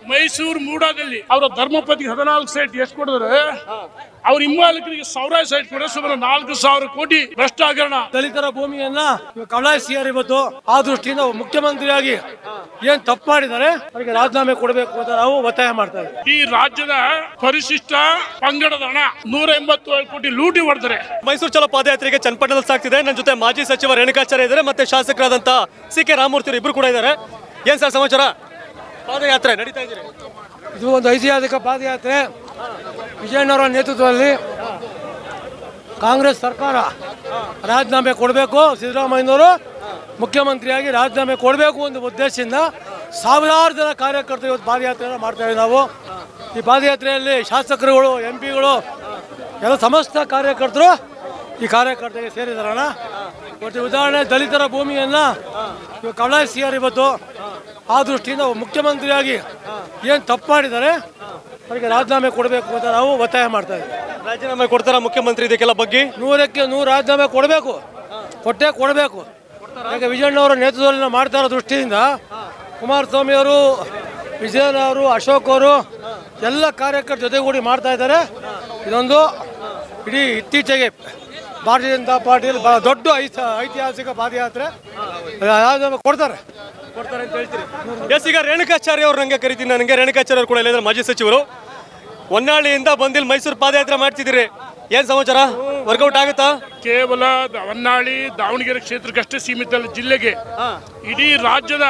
ಮೈಸೂರು ಮೂಡಾದಲ್ಲಿ ಅವರ ಧರ್ಮಪತಿಗೆ ಹದಿನಾಲ್ಕು ಸೈಟ್ ಎಷ್ಟು ಕೊಡಿದ್ರೆ ಅವ್ರ ಹಿಂಬಾಲಕರಿಗೆ ಸಾವಿರಾರು ಸೈಟ್ ಕೊಡ ಸುಮಾರು ನಾಲ್ಕು ಸಾವಿರ ಕೋಟಿ ಭ್ರಷ್ಟ ಹಗರಣ ದಲಿತರ ಭೂಮಿಯನ್ನ ಕಬಳಾಯಿಸಿದ್ದಾರೆ ಇವತ್ತು ಆ ದೃಷ್ಟಿಯಿಂದ ಮುಖ್ಯಮಂತ್ರಿಯಾಗಿ ಏನ್ ತಪ್ಪು ಮಾಡಿದ್ದಾರೆ ಅವರಿಗೆ ರಾಜೀನಾಮೆ ಕೊಡಬೇಕು ಅಂತ ನಾವು ಒತ್ತಾಯ ಮಾಡ್ತಾ ಇದ್ದೀವಿ ಈ ರಾಜ್ಯದ ಪರಿಶಿಷ್ಟ ಪಂಗಡದ ಹಣ ನೂರ ಎಂಬತ್ತೇಳು ಕೋಟಿ ಲೂಟಿ ಹೊಡೆದರೆ ಮೈಸೂರು ಚಲೋ ಪಾದಯಾತ್ರೆಗೆ ಚನ್ನಪಟ್ಟಣದಲ್ಲಿ ಸಾಗ್ತಿದೆ ನನ್ನ ಜೊತೆ ಮಾಜಿ ಸಚಿವ ರೇಣುಕಾಚಾರ್ಯ ಇದ್ದಾರೆ ಮತ್ತೆ ಶಾಸಕರಾದಂತ ಸಿ ಕೆ ರಾಮಮೂರ್ತಿ ಇಬ್ರು ಕೂಡ ಇದ್ದಾರೆ ಏನ್ ಸರ್ ಸಮಾಚಾರ ಪಾದಯಾತ್ರೆ ನಡೀತಾ ಇದ್ದೀರಿ ಇದು ಒಂದು ಐತಿಹಾಸಿಕ ಪಾದಯಾತ್ರೆ ವಿಜಯಣ್ಣವರ ನೇತೃತ್ವದಲ್ಲಿ ಕಾಂಗ್ರೆಸ್ ಸರ್ಕಾರ ರಾಜೀನಾಮೆ ಕೊಡಬೇಕು ಸಿದ್ದರಾಮಯ್ಯನವರು ಮುಖ್ಯಮಂತ್ರಿಯಾಗಿ ರಾಜೀನಾಮೆ ಕೊಡಬೇಕು ಒಂದು ಉದ್ದೇಶದಿಂದ ಸಾವಿರಾರು ಜನ ಕಾರ್ಯಕರ್ತರು ಇವತ್ತು ಪಾದಯಾತ್ರೆಯನ್ನು ಮಾಡ್ತಾ ಇದ್ದೀವಿ ನಾವು ಈ ಪಾದಯಾತ್ರೆಯಲ್ಲಿ ಶಾಸಕರುಗಳು ಎಂ ಪಿಗಳು ಎಲ್ಲ ಸಮಸ್ತ ಕಾರ್ಯಕರ್ತರು ಈ ಕಾರ್ಯಕರ್ತರಿಗೆ ಸೇರಿದಾರಣ ಮತ್ತು ಉದಾಹರಣೆ ದಲಿತರ ಭೂಮಿಯನ್ನ ಇವಾಗ ಕಬಳಾಯಿಸಿದ್ದಾರೆ ಇವತ್ತು ಆ ದೃಷ್ಟಿಯಿಂದ ಮುಖ್ಯಮಂತ್ರಿಯಾಗಿ ಏನು ತಪ್ಪು ಮಾಡಿದ್ದಾರೆ ಅವರಿಗೆ ರಾಜೀನಾಮೆ ಕೊಡಬೇಕು ಅಂತ ನಾವು ಒತ್ತಾಯ ಮಾಡ್ತಾ ಇದ್ದೀವಿ ರಾಜೀನಾಮೆ ಕೊಡ್ತಾರ ಮುಖ್ಯಮಂತ್ರಿ ಇದಕ್ಕೆಲ್ಲ ಬಗ್ಗೆ ನೂರಕ್ಕೆ ನೂರು ರಾಜೀನಾಮೆ ಕೊಡಬೇಕು ಕೊಟ್ಟೇ ಕೊಡಬೇಕು ಯಾಕೆ ವಿಜಯಣ್ಣವರ ನೇತೃತ್ವದಲ್ಲಿ ನಾವು ಮಾಡ್ತಾ ಇರೋ ದೃಷ್ಟಿಯಿಂದ ಕುಮಾರಸ್ವಾಮಿ ಅವರು ವಿಜಯನ್ ಅವರು ಅಶೋಕ್ ಅವರು ಎಲ್ಲ ಕಾರ್ಯಕರ್ತರ ಜೊತೆಗೂಡಿ ಮಾಡ್ತಾ ಇದ್ದಾರೆ ಇದೊಂದು ಇಡೀ ಇತ್ತೀಚೆಗೆ ಭಾರತೀಯ ಜನತಾ ಪಾರ್ಟಿಯಲ್ಲಿ ಬಹಳ ದೊಡ್ಡ ಐತ- ಐತಿಹಾಸಿಕ ಪಾದಯಾತ್ರೆ ರಾಜೀನಾಮೆ ಕೊಡ್ತಾರೆ ಕೊಡ್ತಾರೆ ಅಂತ ಹೇಳ್ತೀರಿ ಎಸ್ ಈಗ ರೇಣುಕಾಚಾರ್ಯ ಅವ್ರು ನಂಗೆ ಕರಿತೀನಿ ನನಗೆ ರೇಣುಕಾಚಾರ್ಯ ಅವ್ರು ಕೂಡ ಇಲ್ಲಿದ್ದಾರೆ ಮಾಜಿ ಸಚಿವರು ಹೊನ್ನಾಳಿಯಿಂದ ಬಂದಿಲ್ಲಿ ಮೈಸೂರು ಪಾದಯಾತ್ರೆ ಮಾಡ್ತಿದ್ದೀರಿ ಏನ್ ಸಮಾಚಾರ ವರ್ಕೌಟ್ ಆಗುತ್ತಾ ಕೇವಲ ದ- ಹೊನ್ನಾಳಿ ದಾವಣಗೆರೆ ಕ್ಷೇತ್ರಕ್ಕಷ್ಟೇ ಸೀಮಿತ ಅಲ್ಲ ಜಿಲ್ಲೆಗೆ ಇಡೀ ರಾಜ್ಯದ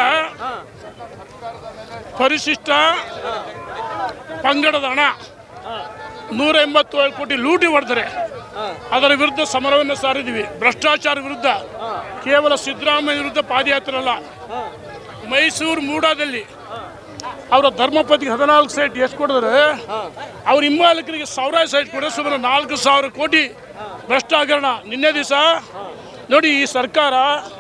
ಪರಿಶಿಷ್ಟ ಪಂಗಡದ ಹಣ ನೂರ ಎಂಬತ್ತೇಳು ಕೋಟಿ ಲೂಟಿ ಹೊಡೆದರೆ ಅದರ ವಿರುದ್ಧ ಸಮರವನ್ನು ಸಾರಿದ್ವಿ ಭ್ರಷ್ಟಾಚಾರ ವಿರುದ್ಧ ಕೇವಲ ಸಿದ್ದರಾಮಯ್ಯ ವಿರುದ್ಧ ಪಾದಯಾತ್ರೆ ಅಲ್ಲ ಮೈಸೂರು ಮೂಡಾದಲ್ಲಿ ಅವರ ಧರ್ಮಪತಿಗೆ ಹದಿನಾಲ್ಕು ಸೈಟ್ ಎಷ್ಟು ಕೊಡಿದ್ರೆ ಅವ್ರ ಹಿಂಬಾಲಕರಿಗೆ ಸಾವಿರಾರು ಸೈಟ್ ಕೊಡ ಸುಮಾರು ನಾಲ್ಕು ಸಾವಿರ ಕೋಟಿ ಭ್ರಷ್ಟ ಹಗರಣ ನಿನ್ನೆ ದಿವಸ ನೋಡಿ ಈ ಸರ್ಕಾರ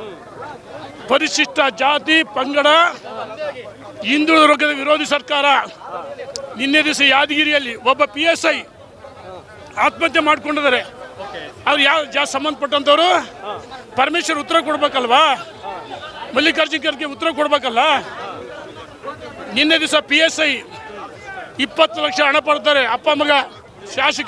ಪರಿಶಿಷ್ಟ ಜಾತಿ ಪಂಗಡ ಹಿಂದುಳಿದ ವರ್ಗದ ವಿರೋಧಿ ಸರ್ಕಾರ ನಿನ್ನೆ ದಿವಸ ಯಾದಗಿರಿಯಲ್ಲಿ ಒಬ್ಬ ಪಿ ಎಸ್ ಐ ಆತ್ಮಹತ್ಯೆ ಮಾಡ್ಕೊಂಡಿದ್ದಾರೆ ಅವ್ರು ಯಾವ ಜಾಸ್ತಿ ಸಂಬಂಧಪಟ್ಟಂಥವ್ರು ಪರಮೇಶ್ವರ್ ಉತ್ತರ ಕೊಡ್ಬೇಕಲ್ವಾ ಮಲ್ಲಿಕಾರ್ಜುನ್ ಖರ್ಗೆ ಉತ್ತರ ಕೊಡ್ಬೇಕಲ್ಲ ನಿನ್ನೆ ದಿವಸ ಪಿ ಎಸ್ ಐ ಇಪ್ಪತ್ತು ಲಕ್ಷ ಹಣ ಪಡ್ತಾರೆ ಅಪ್ಪ ಮಗ ಶಾಸಕ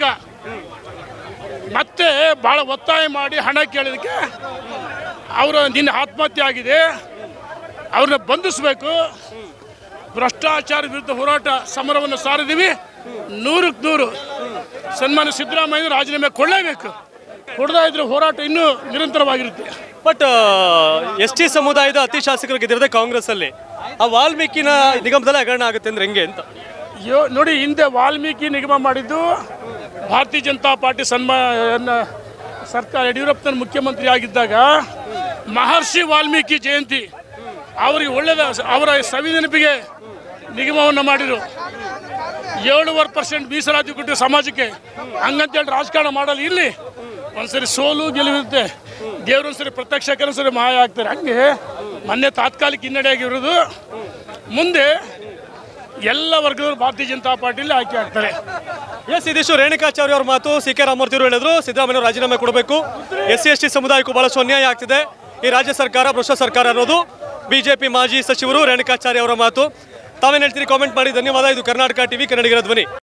ಮತ್ತೆ ಭಾಳ ಒತ್ತಾಯ ಮಾಡಿ ಹಣ ಕೇಳೋದಕ್ಕೆ ಅವರ ನಿನ್ನೆ ಆತ್ಮಹತ್ಯೆ ಆಗಿದೆ ಅವ್ರನ್ನ ಬಂಧಿಸಬೇಕು ಭ್ರಷ್ಟಾಚಾರ ವಿರುದ್ಧ ಹೋರಾಟ ಸಮರವನ್ನು ಸಾರಿದೀವಿ ನೂರಕ್ಕೆ ನೂರು ಸನ್ಮಾನ್ಯ ಸಿದ್ದರಾಮಯ್ಯ ರಾಜೀನಾಮೆ ಕೊಡಲೇಬೇಕು ಕೊಡದೇ ಇದ್ರೆ ಹೋರಾಟ ಇನ್ನೂ ನಿರಂತರವಾಗಿರುತ್ತೆ ಬಟ್ ಎಸ್ ಟಿ ಸಮುದಾಯದ ಅತಿ ಶಾಸಕರು ಗೆದ್ದಿರೋದೇ ಕಾಂಗ್ರೆಸ್ ಅಲ್ಲಿ ಆ ವಾಲ್ಮೀಕಿನ ನಿಗಮದಲ್ಲಿ ಹಗರಣ ಆಗುತ್ತೆ ಅಂದ್ರೆ ಹೆಂಗೆ ಅಂತ ಯೋ ನೋಡಿ ಹಿಂದೆ ವಾಲ್ಮೀಕಿ ನಿಗಮ ಮಾಡಿದ್ದು ಭಾರತೀಯ ಜನತಾ ಪಾರ್ಟಿ ಸನ್ಮಾನ ಸರ್ಕಾರ ಯಡಿಯೂರಪ್ಪನ ಮುಖ್ಯಮಂತ್ರಿ ಆಗಿದ್ದಾಗ ಮಹರ್ಷಿ ವಾಲ್ಮೀಕಿ ಜಯಂತಿ ಅವರಿಗೆ ಒಳ್ಳೆದ ಅವರ ಸವಿ ನೆನಪಿಗೆ ನಿಗಮವನ್ನು ಮಾಡಿದರು ಏಳುವರೆ ಪರ್ಸೆಂಟ್ ಮೀಸಲಾತಿ ಕೊಟ್ಟು ಸಮಾಜಕ್ಕೆ ಹಂಗಂತೇಳಿ ರಾಜಕಾರಣ ಮಾಡಲ್ಲ ಇಲ್ಲಿ ಒಂದ್ಸರಿ ಸೋಲು ಗೆಲುವಿರುತ್ತೆ ದೇವ್ರ ಒಂದ್ಸರಿ ಪ್ರತ್ಯಕ್ಷ ಕೆಲಸರಿ ಮಾಯ ಆಗ್ತಾರೆ ಹಂಗೆ ಮೊನ್ನೆ ತಾತ್ಕಾಲಿಕ ಹಿನ್ನಡೆ ಆಗಿರೋದು ಮುಂದೆ ಎಲ್ಲ ವರ್ಗದವರು ಭಾರತೀಯ ಜನತಾ ಪಾರ್ಟಿಯಲ್ಲಿ ಆಯ್ಕೆ ಆಗ್ತಾರೆ ಎಸ್ ಇದಿಷ್ಟು ರೇಣುಕಾಚಾರ್ಯ ಅವ್ರ ಮಾತು ಸಿ ಕೆ ರಾಮಮೂರ್ತಿ ಅವರು ಹೇಳಿದ್ರು ಸಿದ್ದರಾಮಯ್ಯ ಅವರು ರಾಜೀನಾಮೆ ಕೊಡಬೇಕು ಎಸ್ ಸಿ ಎಸ್ ಟಿ ಸಮುದಾಯಕ್ಕೂ ಬಹಳಷ್ಟು ಅನ್ಯಾಯ ಆಗ್ತಿದೆ ಈ ರಾಜ್ಯ ಸರ್ಕಾರ ಭ್ರಷ್ಟ ಸರ್ಕಾರ ಅನ್ನೋದು ಬಿಜೆಪಿ ಮಾಜಿ ಸಚಿವರು ರೇಣುಕಾಚಾರ್ಯ ಅವರ ಮಾತು ತಾವೇನು ಹೇಳ್ತೀರಿ ಕಾಮೆಂಟ್ ಮಾಡಿ ಧನ್ಯವಾದ ಇದು ಕರ್ನಾಟಕ ಟಿವಿ ಕನ್ನಡಿಗರ ಧ್ವನಿ